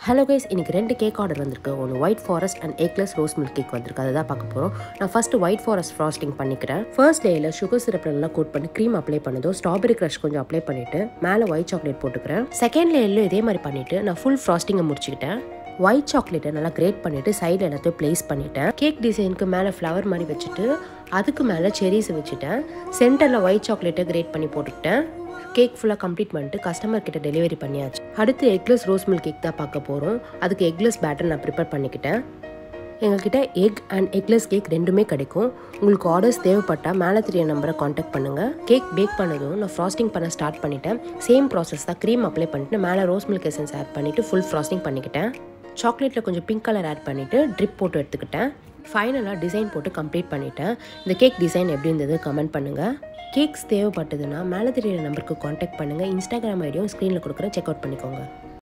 hello guys இன்னைக்கு ரெண்டு cake order வந்திருக்கு ஒன்று white forest and eggless rose milk cake வந்திருக்கு அதை தான் பார்க்க போகிறோம் நான் ஃபர்ஸ்ட் ஒயிட் ஃபாரஸ்ட் ஃப்ராஸ்டிங் பண்ணிக்கிறேன் ஃபர்ஸ்ட் லேயில் சுகர் சிரப் நல்லா கோட் பண்ணி க்ரீம் அப்ளை பண்ணதும் ஸ்ட்ராபெரி க்ரஷ் கொஞ்சம் அப்ளை பண்ணிட்டு மேலே ஒயிட் சாக்லேட் போட்டுக்கிறேன் செகண்ட் லேயர்லையும் இதே மாதிரி பண்ணிட்டு நான் ஃபுல் ஃப்ராஸ்டிங்கை முடிச்சுக்கிட்டேன் ஒயிட் சாக்லேட்டை நல்லா கிரேட் பண்ணிட்டு சைடு எல்லாத்தையும் ப்ளேஸ் பண்ணிட்டேன் கேக் டிசைனுக்கு மேலே ஃப்ளவர் மாதிரி வச்சுட்டு அதுக்கு மேலே செரிஸ் வச்சுட்டேன் சென்டரில் ஒயிட் சாக்லேட்டை கிரேட் பண்ணி போட்டுக்கிட்டேன் கேக் ஃபுல்லாக கம்ப்ளீட் பண்ணிட்டு கஸ்டமர் கிட்ட டெலிவரி பண்ணியாச்சு அடுத்து எக்லெஸ் ரோஸ் மில்க் கேக் தான் பார்க்க போகிறோம் அதுக்கு எக்லெஸ் பேட்டர் நான் ப்ரிப்பேர் பண்ணிக்கிட்டேன் எங்ககிட்ட எக் அண்ட் எக்லெஸ் கேக் ரெண்டுமே கிடைக்கும் உங்களுக்கு ஆர்டர்ஸ் தேவைப்பட்டால் மேலே தெரிய நம்பரை காண்டாக்ட் பண்ணுங்கள் கேக் பேக் பண்ணதும் நான் ஃப்ராஸ்டிங் பண்ண ஸ்டார்ட் பண்ணிட்டேன் சேம் ப்ராசஸ் தான் க்ரீம் அப்ளை பண்ணிட்டு மேலே ரோஸ் மில்க் எசன்ஸ் ஆட் பண்ணிவிட்டு ஃபுல் ஃப்ராஸ்டிங் பண்ணிக்கிட்டேன் சாக்லேட்டில் கொஞ்சம் பிங்க் கலர் ஆட் பண்ணிவிட்டு ட்ரிப் போட்டு எடுத்துக்கிட்டேன் ஃபைனலாக டிசைன் போட்டு கம்ப்ளீட் பண்ணிட்டேன் இந்த கேக் டிசைன் எப்படி இருந்தது கமெண்ட் பண்ணுங்கள் கேக்ஸ் தேவைப்பட்டதுன்னா மேலே தெரியிற நம்பருக்கு காண்டாக்ட் பண்ணுங்கள் இன்ஸ்டாகிராம் ஐடியும் ஸ்க்ரீனில் கொடுக்குற செக் அவுட் பண்ணிக்கோங்க